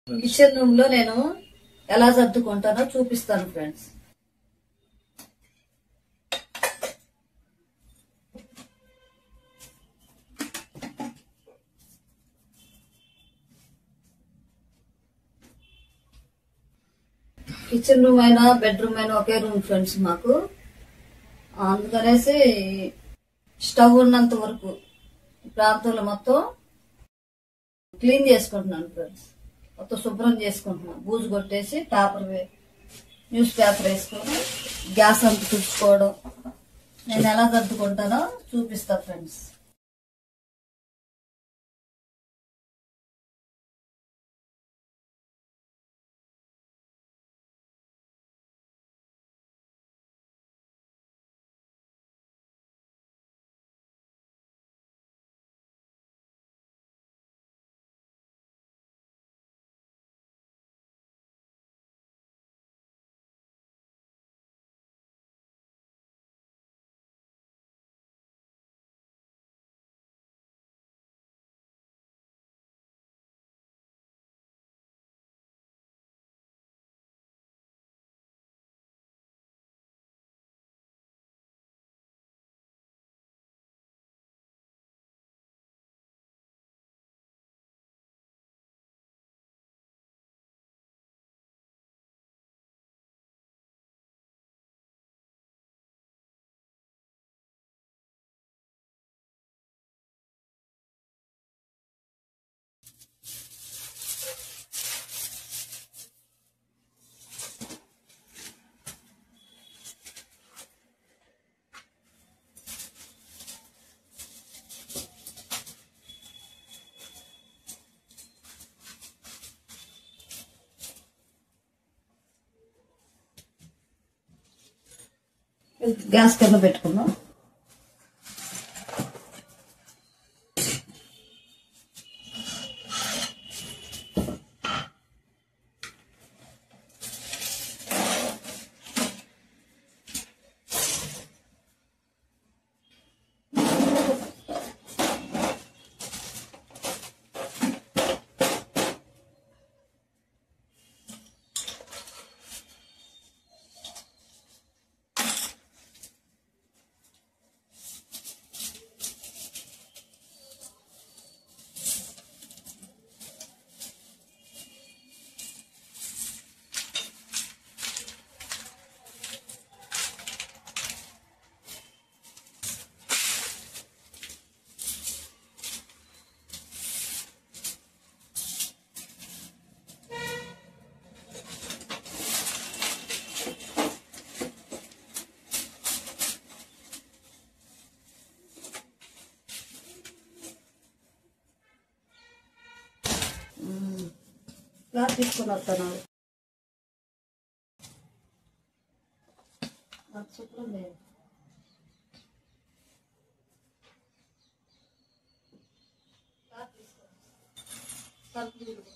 Kitchen room లో నేను ఎలా సర్దుకుంటానో చూపిస్తాను ఫ్రెండ్స్ కిచెన్ రూమ్ అయినా బెడ్రూమ్ అయినా ఒకే రూమ్ ఫ్రెండ్స్ మాకు అందుకనేసి స్టవ్ ఉన్నంత వరకు ఈ ప్రాంతంలో మొత్తం క్లీన్ చేసుకుంటున్నాను ఫ్రెండ్స్ మొత్తం శుభ్రం చేసుకుంటున్నాను బూజు కొట్టేసి పేపర్ వే- న్యూస్ పేపర్ వేసుకొని గ్యాస్ అంత తుడుచుకోవడం నేను ఎలా సర్దుకుంటానో చూపిస్తా ఫ్రెండ్స్ గ్యాస్ కింద పెట్టుకున్నాం క్లాత్ తీసుకొని వస్తాను నాకు శుభ్రం లేదు క్లాత్ తీసుకో. తలుపు తీసుకో.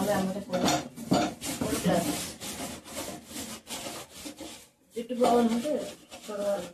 మళ్ళీ అమ్మటే పొడి పొడి క్లాస్ జుట్టు బాగుంటే చూడవాలి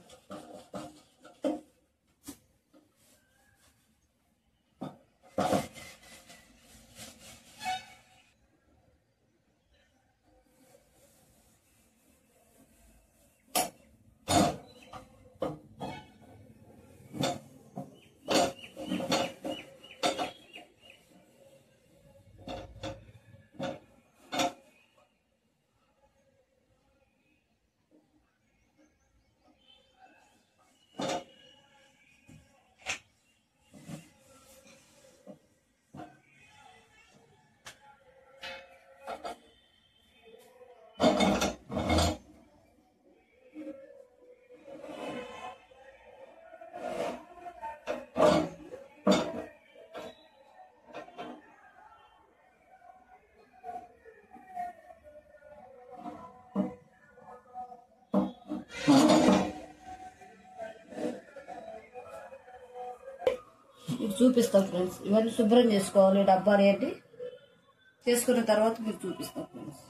మీకు చూపిస్తాం ఫ్రెండ్స్ ఇవన్నీ శుభ్రం చేసుకోవాలి డబ్బాలు ఏంటి చేసుకున్న తర్వాత మీకు చూపిస్తాం ఫ్రెండ్స్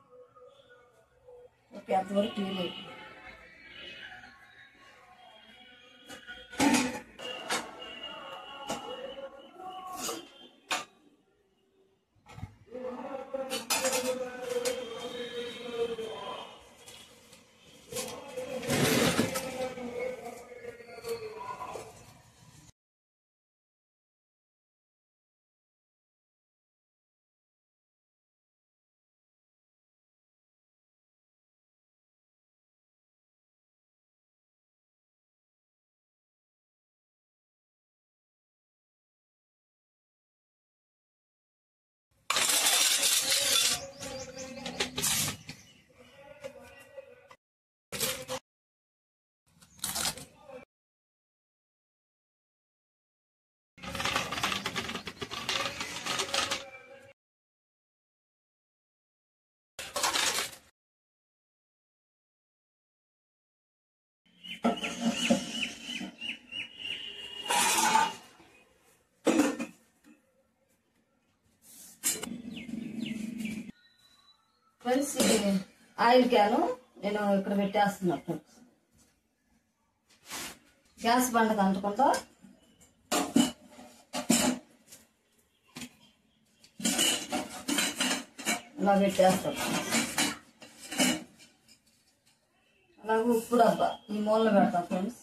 ఓకే అంతవరకు క్లీన్ అయిపోయింది ఫ్రెండ్స్ ఇది ఆయిల్ క్యాను నేను ఇక్కడ పెట్టేస్తున్నా ఫ్రెండ్స్ గ్యాస్ బండకు అంటుకుంటా ఇలా పెట్టేస్తాం అలాగే ఉప్పు డబ్బా ఈ మూలన పెడతాం ఫ్రెండ్స్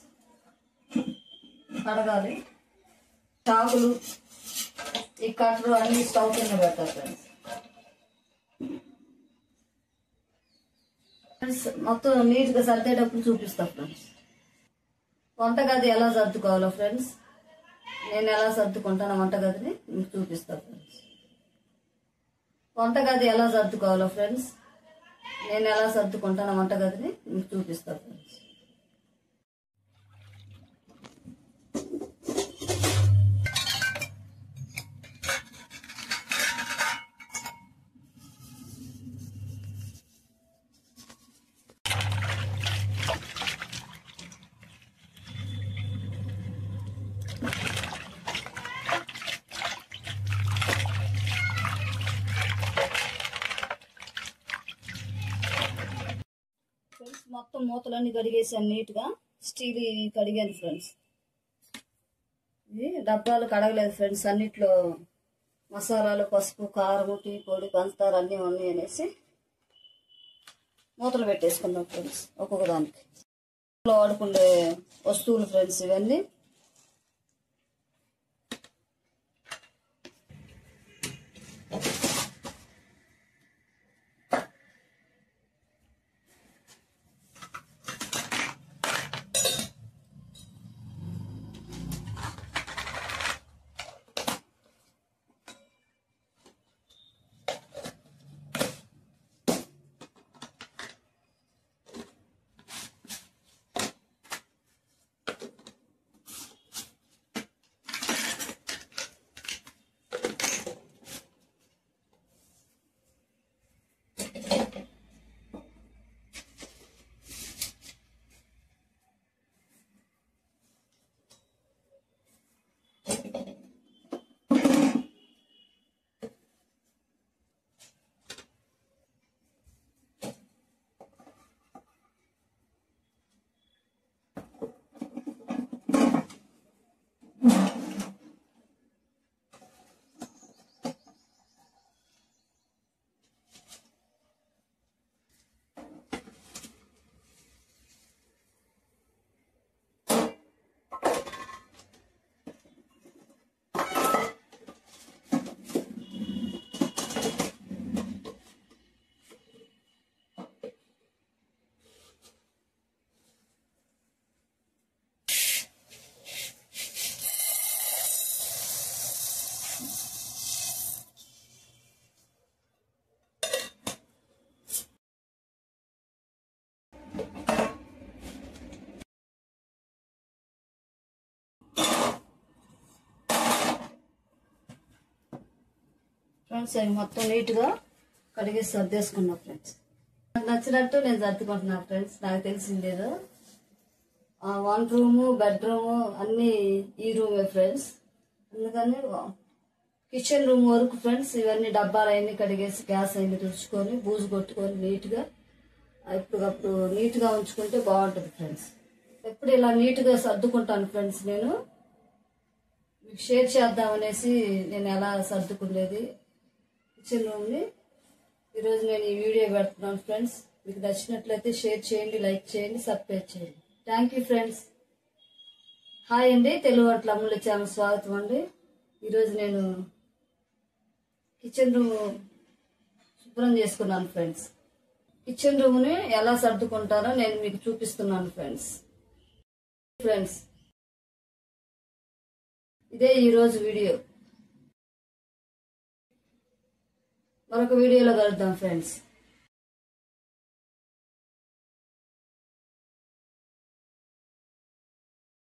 కడగాలి చాకులు ఈ కట్టలు అన్ని స్టవ్ కింద పెడతారు ఫ్రెండ్స్ ఫ్రెండ్స్ మొత్తం నీట్గా సర్దేటప్పుడు చూపిస్తా ఫ్రెండ్స్ వంటగది ఎలా సర్దుకోవాలో ఫ్రెండ్స్ నేను ఎలా సర్దుకుంటాను వంటగదిని మీకు చూపిస్తా ఫ్రెండ్స్ వంటగది ఎలా సర్దుకోవాలో ఫ్రెండ్స్ నేను ఎలా సర్దుకుంటాను వంటగదిని మీకు చూపిస్తా ఫ్రెండ్స్ ఫ్రెండ్స్ మొత్తం మూతలన్నీ కడిగేసాను నీట్గా స్టీల్ కడిగాను ఫ్రెండ్స్ ఇది డబ్బాలు కడగలేదు ఫ్రెండ్స్ అన్నిట్లో మసాలాలు పసుపు కారం టీ పొడి పంచదార అన్నీ ఉన్నాయి అనేసి మూతలు పెట్టేసుకుందాం ఫ్రెండ్స్ ఒక్కొక్క దానికి ఇంట్లో వాడుకునే వస్తువులు ఫ్రెండ్స్ ఇవన్నీ ఫ్రెండ్స్ అవి మొత్తం నీట్గా కడిగి సర్దేసుకున్నా ఫ్రెండ్స్ నాకు నచ్చినట్టు నేను సర్దుకుంటున్నా ఫ్రెండ్స్ నాకు తెలిసిందేదో ఆ వన్ రూము బెడ్రూము అన్ని ఈ రూమే ఫ్రెండ్స్ అందుకని కిచెన్ రూమ్ వరకు ఫ్రెండ్స్ ఇవన్నీ డబ్బాలు అవన్నీ కడిగేసి గ్యాస్ అవన్నీ తుడుచుకొని బూజు కొట్టుకొని నీట్గా ఎప్పటికప్పుడు నీట్గా ఉంచుకుంటే బాగుంటుంది ఫ్రెండ్స్ ఎప్పుడు ఇలా నీట్గా సర్దుకుంటాను ఫ్రెండ్స్ నేను మీకు షేర్ చేద్దామనేసి నేను ఎలా సర్దుకునేది కిచెన్ రూమ్ని ఈరోజు నేను ఈ వీడియో పెడుతున్నాను ఫ్రెండ్స్ మీకు నచ్చినట్లయితే షేర్ చేయండి లైక్ చేయండి సబ్స్క్రైబ్ చేయండి థ్యాంక్ యూ ఫ్రెండ్స్ హాయ్ అండి తెలుగు వంటల అమ్ముల ఛానల్ స్వాగతం అండి ఈరోజు నేను కిచెన్ రూమ్ శుభ్రం చేసుకున్నాను ఫ్రెండ్స్ కిచెన్ రూమ్ని ఎలా సర్దుకుంటారో నేను మీకు చూపిస్తున్నాను ఫ్రెండ్స్ ఫ్రెండ్స్ ఇదే ఈరోజు వీడియో మరొక వీడియోలో కలుద్దాం ఫ్రెండ్స్